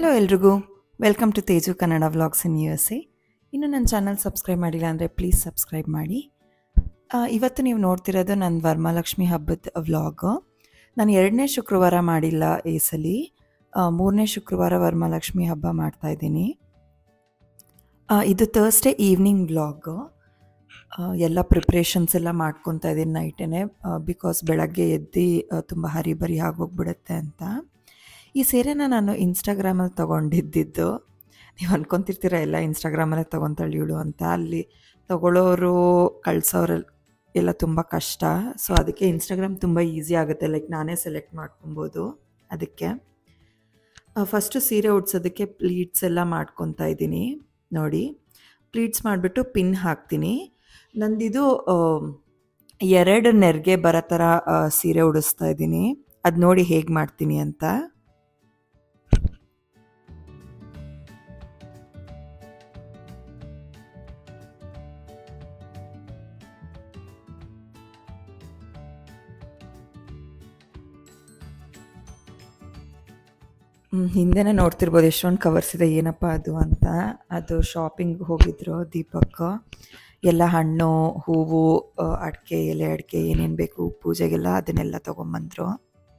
hello ಎಲ್ರಿಗೂ welcome to Teju Kannada vlogs in U S A ಇನ್ನು ನನ್ನ ಚಾನಲ್ ಸಬ್ಸ್ಕ್ರೈಬ್ ಮಾಡಿಲ್ಲ ಅಂದರೆ ಪ್ಲೀಸ್ ಸಬ್ಸ್ಕ್ರೈಬ್ ಮಾಡಿ ಆ, ಇವತ್ತು ನೀವು ನೋಡ್ತಿರೋದು ನನ್ನ ವರಮಹಾಲಕ್ಷ್ಮಿ ಹಬ್ಬದ ವ್ಲಾಗು ನಾನು ಎರಡನೇ ಶುಕ್ರವಾರ ಮಾಡಿಲ್ಲ ಈ ಸಲಿ ಆ, ಮೂರನೇ ಶುಕ್ರವಾರ ವರಮಹಾಲಕ್ಷ್ಮಿ ಹಬ್ಬ ಮಾಡ್ತಾ ಇದ್ದೀನಿ ಆ, ಇದು ಥರ್ಸ್ಡೇ ಈವ್ನಿಂಗ್ ವ್ಲಾಗು ಎಲ್ಲ ಪ್ರಿಪ್ರೇಷನ್ಸ್ ಎಲ್ಲ ಮಾಡ್ಕೊತಾ ಇದ್ದೀನಿ ನೈಟೇ ಬಿಕಾಸ್ ಬೆಳಗ್ಗೆ ಎದ್ದು ತುಂಬ ಹರಿಬರಿ ಆಗೋಗ್ಬಿಡುತ್ತೆ ಅಂತ ಈ ಸೀರೆನ ನಾನು ಇನ್ಸ್ಟಾಗ್ರಾಮಲ್ಲಿ ತೊಗೊಂಡಿದ್ದಿದ್ದು ನೀವು ಅನ್ಕೊತಿರ್ತೀರ ಎಲ್ಲ ಇನ್ಸ್ಟಾಗ್ರಾಮಲ್ಲೇ ತೊಗೊತಾಳೆ ಇವಳು ಅಂತ ಅಲ್ಲಿ ತಗೊಳ್ಳೋರು ಕಳ್ಸೋರು ಎಲ್ಲ ತುಂಬ ಕಷ್ಟ ಸೊ ಅದಕ್ಕೆ ಇನ್ಸ್ಟಾಗ್ರಾಮ್ ತುಂಬ ಈಸಿ ಆಗುತ್ತೆ ಲೈಕ್ ನಾನೇ ಸೆಲೆಕ್ಟ್ ಮಾಡ್ಕೊಬೋದು ಅದಕ್ಕೆ ಫಸ್ಟು ಸೀರೆ ಉಡ್ಸೋದಕ್ಕೆ ಪ್ಲೀಟ್ಸ್ ಎಲ್ಲ ಮಾಡ್ಕೊತಾ ಇದ್ದೀನಿ ನೋಡಿ ಪ್ಲೀಟ್ಸ್ ಮಾಡಿಬಿಟ್ಟು ಪಿನ್ ಹಾಕ್ತೀನಿ ನಂದಿದು ಆ, ಎರಡು ನೆರಿಗೆ ಬರೋ ಥರ ಆ, ಸೀರೆ ಉಡಿಸ್ತಾ ಇದ್ದೀನಿ ಅದು ನೋಡಿ ಹೇಗೆ ಮಾಡ್ತೀನಿ ಅಂತ ಹ್ಮ್, ಹಿಂದೆನೇ ನೋಡ್ತಿರ್ಬೋದು ಎಷ್ಟೊಂದು ಕವರ್ಸ್ ಇದೆ ಏನಪ್ಪ ಅದು ಅಂತ ಅದು ಶಾಪಿಂಗ್ ಹೋಗಿದ್ರು ದೀಪಕ್ ಎಲ್ಲ ಹಣ್ಣು ಹೂವು ಅಡಿಕೆ ಎಲೆ ಅಡಿಕೆ ಏನೇನು ಬೇಕು ಪೂಜೆಗೆಲ್ಲ ಅದನ್ನೆಲ್ಲ ತೊಗೊಂಬಂದ್ರು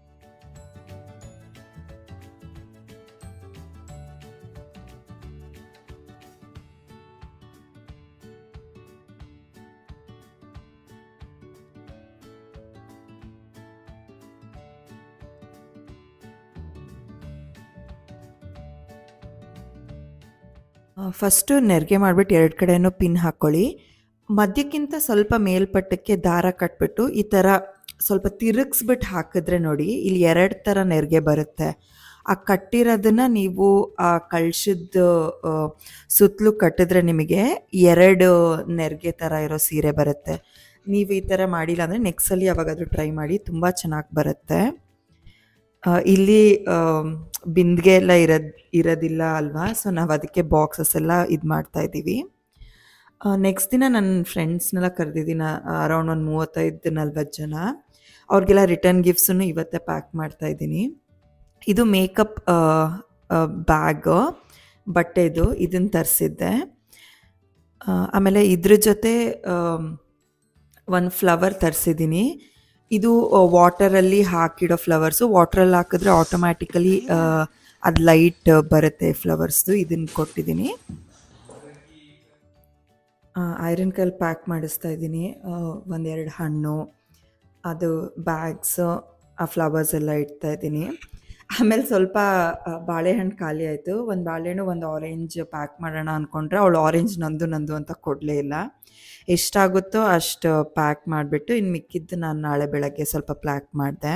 ಫಸ್ಟು ನೆರಿಗೆ ಮಾಡಿಬಿಟ್ಟು ಎರಡು ಕಡೆನೂ ಪಿನ್ ಹಾಕ್ಕೊಳ್ಳಿ ಮಧ್ಯಕ್ಕಿಂತ ಸ್ವಲ್ಪ ಮೇಲ್ಪಟ್ಟಕ್ಕೆ ದಾರ ಕಟ್ಬಿಟ್ಟು ಈ ಥರ ಸ್ವಲ್ಪ ತಿರುಗಿಸ್ಬಿಟ್ಟು ಹಾಕಿದ್ರೆ ನೋಡಿ ಇಲ್ಲಿ ಎರಡು ಥರ ನೆರಿಗೆ ಬರುತ್ತೆ ಆ ಕಟ್ಟಿರೋದನ್ನ ನೀವು ಆ ಕಳ್ಶದ ಸುತ್ತಲೂ ಕಟ್ಟಿದ್ರೆ ನಿಮಗೆ ಎರಡು ನೆರಿಗೆ ಥರ ಇರೋ ಸೀರೆ ಬರುತ್ತೆ ನೀವು ಈ ಥರ ಮಾಡಿಲ್ಲ ಅಂದರೆ ನೆಕ್ಸ್ಟ್ ಸಲ ಯಾವಾಗಾದರೂ ಟ್ರೈ ಮಾಡಿ ತುಂಬ ಚೆನ್ನಾಗಿ ಬರುತ್ತೆ ಆ, ಇಲ್ಲಿ ಬಿಂದಿಗೆ ಎಲ್ಲ ಇರೋದ್ ಇರೋದಿಲ್ಲ ಅಲ್ವಾ ಸೊ ನಾವು ಅದಕ್ಕೆ ಬಾಕ್ಸಸ್ ಎಲ್ಲ ಇದು ಮಾಡ್ತಾ ಇದ್ದೀವಿ ನೆಕ್ಸ್ಟ್ ದಿನ ನನ್ನ ಫ್ರೆಂಡ್ಸ್ನೆಲ್ಲ ಕರೆದಿದ್ದೀನಿ ಅರೌಂಡ್ ಒಂದು ಮೂವತ್ತೈದು ನಲ್ವತ್ತು ಜನ ಅವ್ರಿಗೆಲ್ಲ ರಿಟರ್ನ್ ಗಿಫ್ಟ್ಸನ್ನು ಇವತ್ತೇ ಪ್ಯಾಕ್ ಮಾಡ್ತಾ ಇದ್ದೀನಿ ಇದು ಮೇಕಪ್ ಬ್ಯಾಗ್ ಬಟ್ಟೆದು ಇದನ್ನು ತರಿಸಿದ್ದೆ ಆಮೇಲೆ ಇದ್ರ ಜೊತೆ ಒಂದು ಫ್ಲವರ್ ತರಿಸಿದ್ದೀನಿ ಇದು ವಾಟರಲ್ಲಿ ಹಾಕಿಡೋ ಫ್ಲವರ್ಸು ವಾಟ್ರಲ್ಲಿ ಹಾಕಿದ್ರೆ ಆಟೋಮ್ಯಾಟಿಕಲಿ ಅದು ಲೈಟ್ ಬರುತ್ತೆ ಫ್ಲವರ್ಸ್ದು ಇದನ್ನು ಕೊಟ್ಟಿದ್ದೀನಿ ಐರನ್ ಕಲ್ ಪ್ಯಾಕ್ ಮಾಡಿಸ್ತಾ ಇದ್ದೀನಿ ಒಂದೆರಡು ಹಣ್ಣು ಅದು ಬ್ಯಾಗ್ಸ್ ಆ ಫ್ಲವರ್ಸ್ ಎಲ್ಲ ಇಡ್ತಾ ಇದ್ದೀನಿ ಆಮೇಲೆ ಸ್ವಲ್ಪ ಆ, ಬಾಳೆಹಣ್ಣು ಖಾಲಿ ಆಯಿತು ಒಂದು ಬಾಳೆಹಣ್ಣು ಒಂದು ಆರೆಂಜ್ ಪ್ಯಾಕ್ ಮಾಡೋಣ ಅಂದ್ಕೊಂಡ್ರೆ ಅವಳು ಆರೆಂಜ್ ನಂದು ನಂದು ಅಂತ ಕೊಡಲೇ ಇಲ್ಲ ಎಷ್ಟಾಗುತ್ತೋ ಅಷ್ಟು ಪ್ಯಾಕ್ ಮಾಡಿಬಿಟ್ಟು ಇನ್ನು ಮಿಕ್ಕಿದ್ದು ನಾನು ನಾಳೆ ಬೆಳಗ್ಗೆ ಸ್ವಲ್ಪ ಪ್ಯಾಕ್ ಮಾಡಿದೆ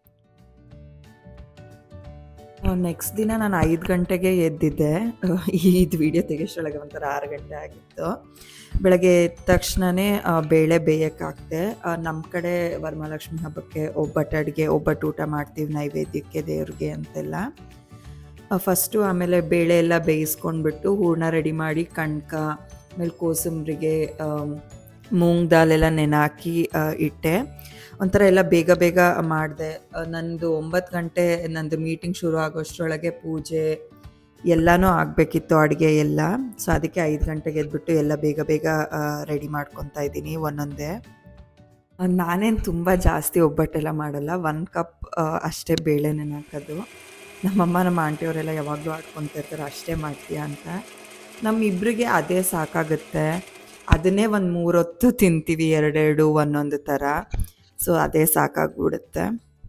ನೆಕ್ಸ್ಟ್ ದಿನ ನಾನು ಐದು ಗಂಟೆಗೆ ಎದ್ದಿದ್ದೆ ಇದು ವಿಡಿಯೋ ತೆಗೆಷ್ಟೊಳಗೆ ಒಂಥರ ಆರು ಗಂಟೆ ಆಗಿತ್ತು ಬೆಳಗ್ಗೆ ಎದ್ದ ತಕ್ಷಣವೇ ಬೇಳೆ ಬೇಯಕ್ಕೆ ಹಾಕ್ದೆ ನಮ್ಮ ಕಡೆ ವರಮಹಾಲಕ್ಷ್ಮಿ ಹಬ್ಬಕ್ಕೆ ಒಬ್ಬಟ್ಟು ಅಡುಗೆ ಒಬ್ಬಟ್ಟು ಊಟ ಮಾಡ್ತೀವಿ ನೈವೇದ್ಯಕ್ಕೆ ದೇವ್ರಿಗೆ ಅಂತೆಲ್ಲ ಫಸ್ಟು ಆಮೇಲೆ ಬೇಳೆ ಎಲ್ಲ ಬೇಯಿಸ್ಕೊಂಡ್ಬಿಟ್ಟು ಹೂರಣ ರೆಡಿ ಮಾಡಿ ಕಣ್ಕ ಆಮೇಲೆ ಕೋಸಂಬರಿಗೆ ಮೂಂಗ್ ದಾಲ್ ಎಲ್ಲ ನೆನಾಕಿ ಆ, ಇಟ್ಟೆ ಒಂಥರ ಎಲ್ಲ ಬೇಗ ಬೇಗ ಮಾಡಿದೆ ನಂದು ಒಂಬತ್ತು ಗಂಟೆ ನಂದು ಮೀಟಿಂಗ್ ಶುರು ಆಗೋಷ್ಟರೊಳಗೆ ಪೂಜೆ ಎಲ್ಲನೂ ಆಗಬೇಕಿತ್ತು ಅಡುಗೆ ಎಲ್ಲ ಸೊ ಅದಕ್ಕೆ ಐದು ಗಂಟೆಗೆ ಎದ್ಬಿಟ್ಟು ಎಲ್ಲ ಬೇಗ ಬೇಗ ರೆಡಿ ಮಾಡ್ಕೊತಾ ಇದ್ದೀನಿ ಒಂದೊಂದೇ ಆ, ನಾನೇನು ತುಂಬ ಜಾಸ್ತಿ ಒಬ್ಬಟ್ಟೆಲ್ಲ ಮಾಡಲ್ಲ ಒಂದು ಕಪ್ ಅಷ್ಟೇ ಬೇಳೆ ನೆನಾಕೋದು ನಮ್ಮಮ್ಮ ನಮ್ಮ ಆಂಟಿಯವರೆಲ್ಲ ಯಾವಾಗಲೂ ಆಡ್ಕೊತಾ ಇರ್ತಾರೆ ಅಷ್ಟೇ ಮಾಡ್ತೀಯ ಅಂತ ನಮ್ಮಿಬ್ಬರಿಗೆ ಅದೇ ಸಾಕಾಗುತ್ತೆ ಅದನ್ನೇ ಒಂದು ಮೂರೊತ್ತು ತಿಂತೀವಿ ಎರಡೆರಡು ಒಂದೊಂದು ಥರ ಸೊ ಅದೇ ಸಾಕಾಗ್ಬಿಡುತ್ತೆ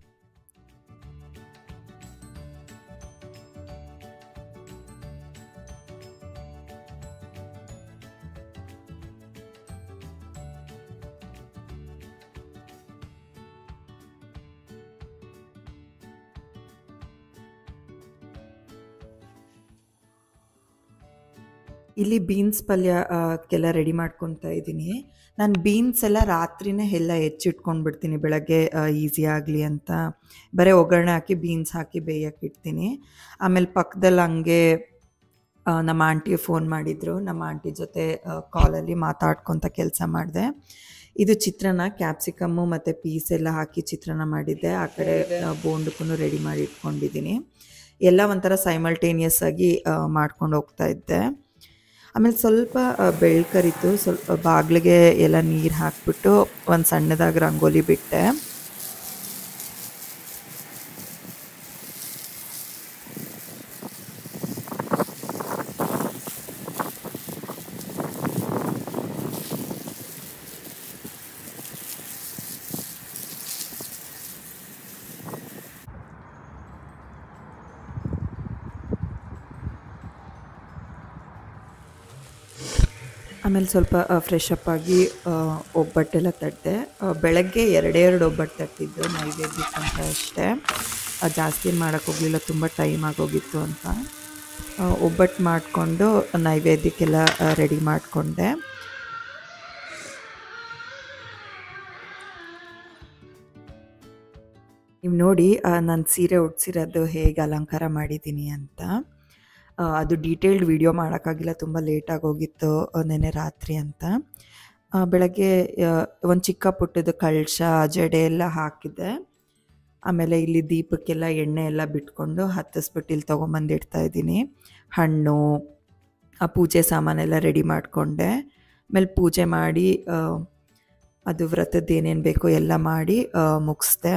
ಇಲ್ಲಿ ಬೀನ್ಸ್ ಪಲ್ಯ ಆ, ಕ್ಕೆಲ್ಲ ರೆಡಿ ಮಾಡ್ಕೊತಾ ಇದ್ದೀನಿ ನಾನು ಬೀನ್ಸ್ ಎಲ್ಲ ರಾತ್ರಿನೇ ಎಲ್ಲ ಹೆಚ್ಚಿಟ್ಕೊಂಡ್ಬಿಡ್ತೀನಿ ಬೆಳಗ್ಗೆ ಈಸಿ ಆಗಲಿ ಅಂತ ಬರೀ ಒಗ್ಗರಣೆ ಹಾಕಿ ಬೀನ್ಸ್ ಹಾಕಿ ಬೇಯಕ್ಕೆ ಇಡ್ತೀನಿ ಆಮೇಲೆ ಪಕ್ಕದಲ್ಲಿ ಹಂಗೆ ಆ, ನಮ್ಮ ಆಂಟಿ ಫೋನ್ ಮಾಡಿದರು ನಮ್ಮ ಆಂಟಿ ಜೊತೆ ಕಾಲಲ್ಲಿ ಮಾತಾಡ್ಕೊತ ಕೆಲಸ ಮಾಡಿದೆ ಇದು ಚಿತ್ರಾನ್ನ ಕ್ಯಾಪ್ಸಿಕಮ್ಮು ಮತ್ತು ಪೀಸ್ ಎಲ್ಲ ಹಾಕಿ ಚಿತ್ರಾನ್ನ ಮಾಡಿದ್ದೆ ಆ ಕಡೆ ಬೋಂಡಕ್ಕೂ ರೆಡಿ ಮಾಡಿ ಇಟ್ಕೊಂಡಿದ್ದೀನಿ ಎಲ್ಲ ಒಂಥರ ಸೈಮಲ್ಟೇನಿಯಸ್ ಆಗಿ ಮಾಡ್ಕೊಂಡು ಹೋಗ್ತಾ ಇದ್ದೆ ಆಮೇಲೆ ಸ್ವಲ್ಪ ಆ, ಬೆಳ್ಕರಿತು ಸ್ವಲ್ಪ ಬಾಗಿಲಿಗೆ ಎಲ್ಲ ನೀರು ಹಾಕ್ಬಿಟ್ಟು ಒಂದು ಸಣ್ಣದಾಗಿ ರಂಗೋಲಿ ಬಿಟ್ಟೆ ಆಮೇಲೆ ಸ್ವಲ್ಪ ಫ್ರೆಶ್ ಅಪ್ ಆಗಿ ಆ, ಒಬ್ಬಟ್ಟೆಲ್ಲ ತಟ್ಟೆ ಆ, ಬೆಳಗ್ಗೆ ಎರಡೇ ಎರಡು ಒಬ್ಬಟ್ಟು ತಟ್ಟಿದ್ದು ನೈವೇದ್ಯಕ್ಕಂತ ಅಷ್ಟೇ ಆ, ಜಾಸ್ತಿ ಮಾಡೋಕ್ಕೆ ಹೋಗಲಿಲ್ಲ ತುಂಬ ಟೈಮ್ ಆಗೋಗಿತ್ತು ಅಂತ ಆ, ಒಬ್ಬಟ್ಟು ಮಾಡಿಕೊಂಡು ನೈವೇದ್ಯಕ್ಕೆಲ್ಲ ರೆಡಿ ಮಾಡಿಕೊಂಡೆ ನೀವು ನೋಡಿ ನಾನು ಸೀರೆ ಉಡ್ಸಿರೋದು ಹೇಗೆ ಅಲಂಕಾರ ಮಾಡಿದ್ದೀನಿ ಅಂತ ಆ, ಅದು ಡೀಟೇಲ್ಡ್ ವಿಡಿಯೋ ಮಾಡೋಕ್ಕಾಗಿಲ್ಲ ತುಂಬ ಲೇಟಾಗಿ ಹೋಗಿತ್ತು ಆ, ನೆನ್ನೆ ರಾತ್ರಿ ಅಂತ ಆ, ಬೆಳಗ್ಗೆ ಒಂದು ಚಿಕ್ಕ ಪುಟ್ಟದ ಕಳಶ ಜಡೆ ಎಲ್ಲ ಹಾಕಿದ್ದೆ ಆಮೇಲೆ ಇಲ್ಲಿ ದೀಪಕ್ಕೆಲ್ಲ ಎಣ್ಣೆ ಎಲ್ಲ ಬಿಟ್ಕೊಂಡು ಹತ್ತಿಸ್ಬಿಟ್ಟು ಇಲ್ಲಿ ತೊಗೊಂಬಂದು ಇಡ್ತಾ ಇದ್ದೀನಿ ಹಣ್ಣು ಆ ಪೂಜೆ ಸಾಮಾನೆಲ್ಲ ರೆಡಿ ಮಾಡಿಕೊಂಡೆ ಆಮೇಲೆ ಪೂಜೆ ಮಾಡಿ ಆ, ಅದು ವ್ರತದ್ದು ಏನೇನು ಬೇಕೋ ಎಲ್ಲ ಮಾಡಿ ಮುಗಿಸ್ದೆ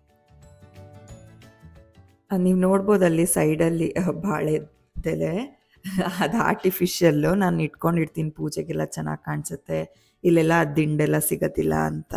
ನೀವು ನೋಡ್ಬೋದು ಅಲ್ಲಿ ಸೈಡಲ್ಲಿ ಬಾಳೆದೆಲೆ ಅದು ಆರ್ಟಿಫಿಷಿಯಲ್ಲು ನಾನು ಇಟ್ಕೊಂಡಿರ್ತೀನಿ ಪೂಜೆಗೆಲ್ಲ ಚೆನ್ನಾಗಿ ಕಾಣಿಸುತ್ತೆ ಇಲ್ಲೆಲ್ಲ ಅದ್ ದಿಂಡೆಲ್ಲ ಸಿಗೋದಿಲ್ಲ ಅಂತ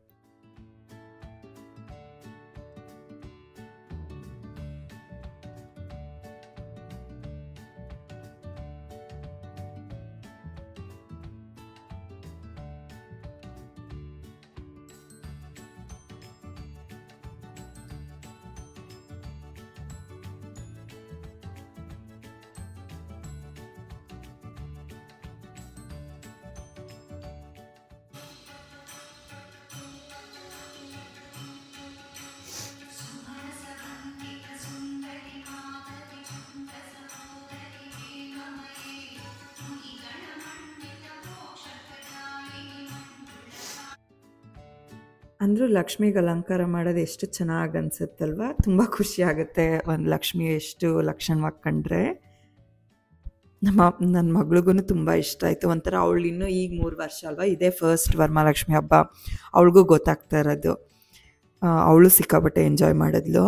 ಅಂದರೂ ಲಕ್ಷ್ಮಿಗೆ ಅಲಂಕಾರ ಮಾಡೋದು ಎಷ್ಟು ಚೆನ್ನಾಗಿ ಅನ್ಸುತ್ತಲ್ವ ತುಂಬ ಖುಷಿ ಆಗುತ್ತೆ ಒಂದು ಲಕ್ಷ್ಮಿ ಎಷ್ಟು ಲಕ್ಷಣವಾಗಿ ಕಂಡ್ರೆ ನಮ್ಮ ನನ್ನ ಮಗಳಿಗೂ ತುಂಬ ಇಷ್ಟ ಆಯಿತು ಒಂಥರ ಅವಳು ಇನ್ನೂ ಈಗ ಮೂರು ವರ್ಷ ಅಲ್ವಾ ಇದೇ ಫಸ್ಟ್ ವರಮಹಾಲಕ್ಷ್ಮಿ ಹಬ್ಬ ಅವಳಿಗೂ ಗೊತ್ತಾಗ್ತಾ ಇರೋದು ಅವಳು ಸಿಕ್ಕಾಪಟ್ಟೆ ಎಂಜಾಯ್ ಮಾಡಿದ್ಲು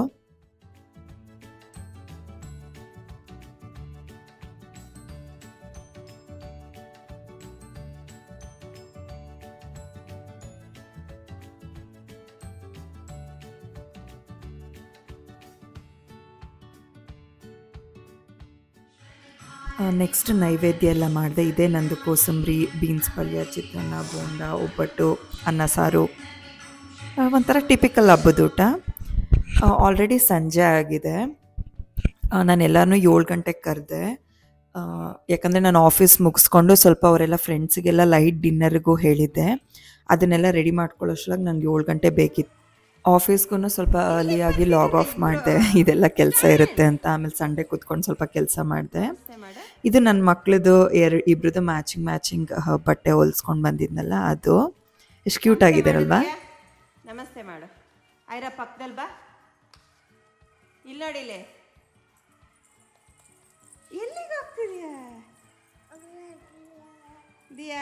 ನೆಕ್ಸ್ಟ್ ನೈವೇದ್ಯ ಎಲ್ಲ ಮಾಡಿದೆ ಇದೇ ನಂದು ಕೋಸಂಬರಿ ಬೀನ್ಸ್ ಪಲ್ಯ ಚಿತ್ರಾನ್ನ ಬೋಂಡ ಒಬ್ಬಟ್ಟು ಅನ್ನ ಸಾರು ಆ, ಒಂಥರ ಟಿಪಿಕಲ್ ಹಬ್ಬದ ಊಟ ಆಲ್ರೆಡಿ ಸಂಜೆ ಆಗಿದೆ ನಾನು ಎಲ್ಲನೂ ಏಳು ಗಂಟೆಗೆ ಕರೆದೆ ಯಾಕಂದರೆ ನಾನು ಆಫೀಸ್ ಮುಗಿಸ್ಕೊಂಡು ಸ್ವಲ್ಪ ಅವರೆಲ್ಲ ಫ್ರೆಂಡ್ಸಿಗೆಲ್ಲ ಲೈಟ್ ಡಿನ್ನರ್ಗೂ ಹೇಳಿದ್ದೆ ಅದನ್ನೆಲ್ಲ ರೆಡಿ ಮಾಡ್ಕೊಳ್ಳೋಷ್ಟ್ರಾಗ ನನಗೆ ಏಳು ಗಂಟೆ ಬೇಕಿತ್ತು ಆಫೀಸ್ಗೂ ಸ್ವಲ್ಪ ಅರ್ಲಿಯಾಗಿ ಲಾಗ್ ಆಫ್ ಮಾಡಿದೆ ಇದೆಲ್ಲ ಕೆಲಸ ಇರುತ್ತೆ ಅಂತ ಆಮೇಲೆ ಸಂಡೇ ಕೂತ್ಕೊಂಡು ಸ್ವಲ್ಪ ಕೆಲಸ ಮಾಡಿದೆ ಇದು ನನ್ನ ಮಕ್ಳದು ಎರಡು ಇಬ್ರದ್ದು ಮ್ಯಾಚಿಂಗ್ ಮ್ಯಾಚಿಂಗ್ ಬಟ್ಟೆ ಹೊಲ್ಸ್ಕೊಂಡು ಬಂದಿದ್ನಲ್ಲ ಅದು ಎಷ್ಟು ಕ್ಯೂಟ್ ಆಗಿದೆ ಅಲ್ವಾ ನಮಸ್ತೆ ಮಾಡು ಐರ ಪಕ್ಕದಲ್ಲಿ ಬಾ ಇಲ್ಲಿ ನೋಡಿಲೆ ಎಲ್ಲಿಗೆ ಹೋಗ್ತಿದ್ಯಾ ದಿಯಾ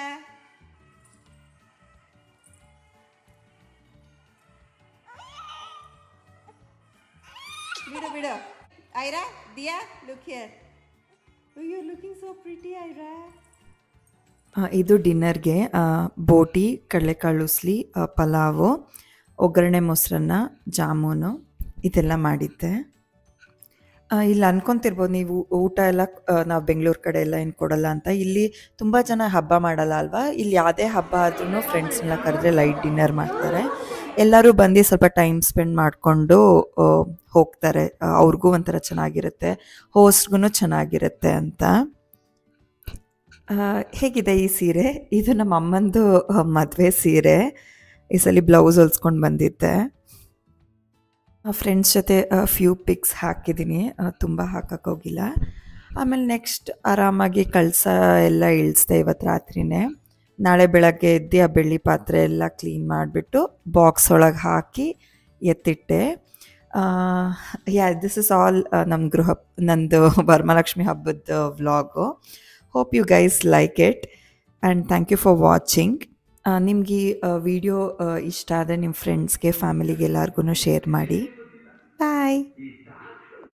ಬಿಡು ಬಿಡು Aira Diya look here you looking so pretty Aira ಆ, ಇದು ಡಿನ್ನರ್ಗೆ ಬೋಟಿ ಕಡಲೆಕಾಳು ಉಸ್ಲಿ ಆ, ಪಲಾವು ಒಗ್ಗರಣೆ ಮೊಸರನ್ನ ಜಾಮೂನು ಇದೆಲ್ಲ ಮಾಡಿದ್ದೆ ಆ, ಇಲ್ಲಿ ಅನ್ಕೊಂತಿರ್ಬೋದು ನೀವು ಊಟ ಎಲ್ಲ ನಾವು ಬೆಂಗಳೂರು ಕಡೆ ಎಲ್ಲ ಏನು ಕೊಡಲ್ಲ ಅಂತ ಇಲ್ಲಿ ತುಂಬ ಜನ ಹಬ್ಬ ಮಾಡಲ್ಲ ಅಲ್ವಾ ಇಲ್ಲಿ ಯಾವುದೇ ಹಬ್ಬ ಆದ್ರೂ ಫ್ರೆಂಡ್ಸ್ನೆಲ್ಲ ಕರೆದ್ರೆ ಲೈಟ್ ಡಿನ್ನರ್ ಮಾಡ್ತಾರೆ ಎಲ್ಲರೂ ಬಂದು ಸ್ವಲ್ಪ ಟೈಮ್ ಸ್ಪೆಂಡ್ ಮಾಡಿಕೊಂಡು ಹೋಗ್ತಾರೆ ಆ, ಅವ್ರಿಗೂ ಒಂಥರ ಚೆನ್ನಾಗಿರುತ್ತೆ ಹೋಸ್ಟ್ಗೂ ಚೆನ್ನಾಗಿರುತ್ತೆ ಅಂತ ಆ, ಹೇಗಿದೆ ಈ ಸೀರೆ ಇದು ನಮ್ಮ ಅಮ್ಮಂದು ಮದುವೆ ಸೀರೆ ಈ ಸಲ ಬ್ಲೌಸ್ ಹೊಲ್ಸ್ಕೊಂಡು ಬಂದಿದ್ದೆ ಫ್ರೆಂಡ್ಸ್ ಜೊತೆ ಫ್ಯೂ ಪಿಕ್ಸ್ ಹಾಕಿದ್ದೀನಿ ತುಂಬ ಹಾಕೋಕ್ಕೋಗಿಲ್ಲ ಆಮೇಲೆ ನೆಕ್ಸ್ಟ್ ಆರಾಮಾಗಿ ಕಳಸ ಎಲ್ಲ ಇಳಿಸ್ದೆ ಇವತ್ತು ರಾತ್ರಿನೇ ನಾಳೆ ಬೆಳಗ್ಗೆ ಎದ್ದು ಆ ಬೆಳ್ಳಿ ಪಾತ್ರೆ ಎಲ್ಲ ಕ್ಲೀನ್ ಮಾಡಿಬಿಟ್ಟು ಬಾಕ್ಸ್ ಒಳಗೆ ಹಾಕಿ ಎತ್ತಿಟ್ಟೆ ಯಾ ದಿಸ್ ಇಸ್ ಆಲ್ ನಮ್ಮ ಗೃಹ ನಂದು ವರಮಹಾಲಕ್ಷ್ಮಿ ಹಬ್ಬದ vlog hope you guys like it and thank you for watching ನಿಮ್ಗೆ ಈ ವಿಡಿಯೋ ಇಷ್ಟ ಆದರೆ ನಿಮ್ಮ ಫ್ರೆಂಡ್ಸ್ಗೆ ಫ್ಯಾಮಿಲಿಗೆ ಎಲ್ಲರಿಗೂ ಶೇರ್ ಮಾಡಿ ಬಾಯ್